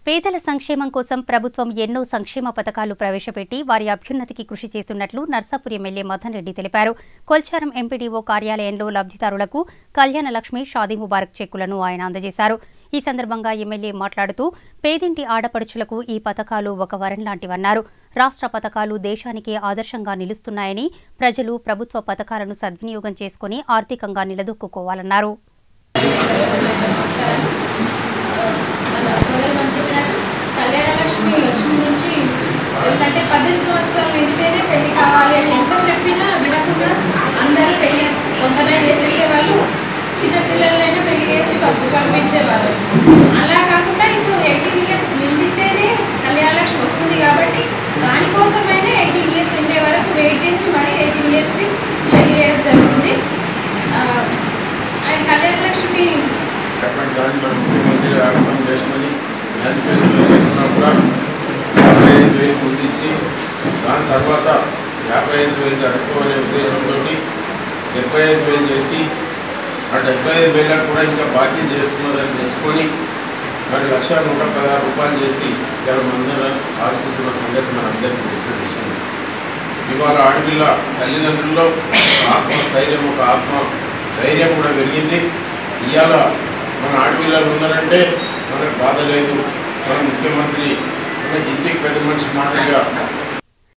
పేదల సంక్షేమం కోసం ప్రభుత్వం ఎన్నో సంక్షేమ పథకాలు ప్రవేశపెట్టి వారి అభ్యున్నతికి కృషి చేస్తున్నట్లు నర్సాపురి ఎమ్మెల్యే మదన్ రెడ్డి తెలిపారు కొల్చారం ఎంపీడీఓ కార్యాలయంలో లబ్ధిదారులకు కళ్యాణ లక్ష్మి షాదీ ముబారక్ చెక్కులను ఆయన అందజేశారు ఈ సందర్భంగా ఎమ్మెల్యే మాట్లాడుతూ పేదింటి ఆడపడుచులకు ఈ పథకాలు ఒక వరం లాంటివన్నారు రాష్ట్ర పథకాలు దేశానికి ఆదర్శంగా నిలుస్తున్నాయని ప్రజలు ప్రభుత్వ పథకాలను సద్వినియోగం చేసుకుని ఆర్థికంగా నిలదొక్కుకోవాలన్నారు మన సోదరు మనం చెప్పినట్టు కళ్యాణ లక్ష్మి వచ్చిన నుంచి ఎందుకంటే పద్దెనిమిది సంవత్సరాలు నిండితేనే పెళ్లి కావాలి అని ఎంత చెప్పినా వినకుండా అందరూ పెళ్లి తొందరగా చేసేసేవాళ్ళు చిన్న పిల్లలైనా పెళ్లి చేసి పంపి పంపించేవాళ్ళు అలా కాకుండా ఇప్పుడు ఎయిటీన్ ఇయర్స్ నిండితేనే కళ్యాణ లక్ష్మి వస్తుంది కాబట్టి దానికోసమైనా ఎయిటీన్ ఇయర్స్ నిండే వరకు వెయిట్ చేసి మరీ ఎయిటీన్ ఇయర్స్ని పెళ్లి చేయడం జరుగుతుంది ఆ, ఆయన కళ్యాణ లక్ష్మి చెప్పండి కానీ మన ముఖ్యమంత్రి అర్థం చేసుకొని మేనిఫెస్టోలో వేసుకున్నా కూడా యాభై ఐదు వేలు ముందించి దాని తర్వాత యాభై ఐదు వేలు జరుపుకోవాలనే ఉద్దేశంతో డెబ్బై ఐదు వేలు చేసి ఆ డెబ్బై ఐదు వేలకు కూడా ఇంకా బాకీ చేస్తున్నారని తెచ్చుకొని మరి లక్ష నూట పదహారు రూపాయలు చేసి ఇలా మనందరం ఆదుకుంటున్న సంగతి మనందరికీ తెలిసిన విషయం ఇవాళ ఆడపిల్ల తల్లిదండ్రుల్లో ఆత్మస్థైర్యం ఒక ఆత్మ ధైర్యం కూడా పెరిగింది ఇవాళ మన ఆడపిల్లలు ఉన్నారంటే మనకు బాధ లేదు మన ముఖ్యమంత్రి మనకి ఇంటికి పెద్ద మనిషి మాదిరిగా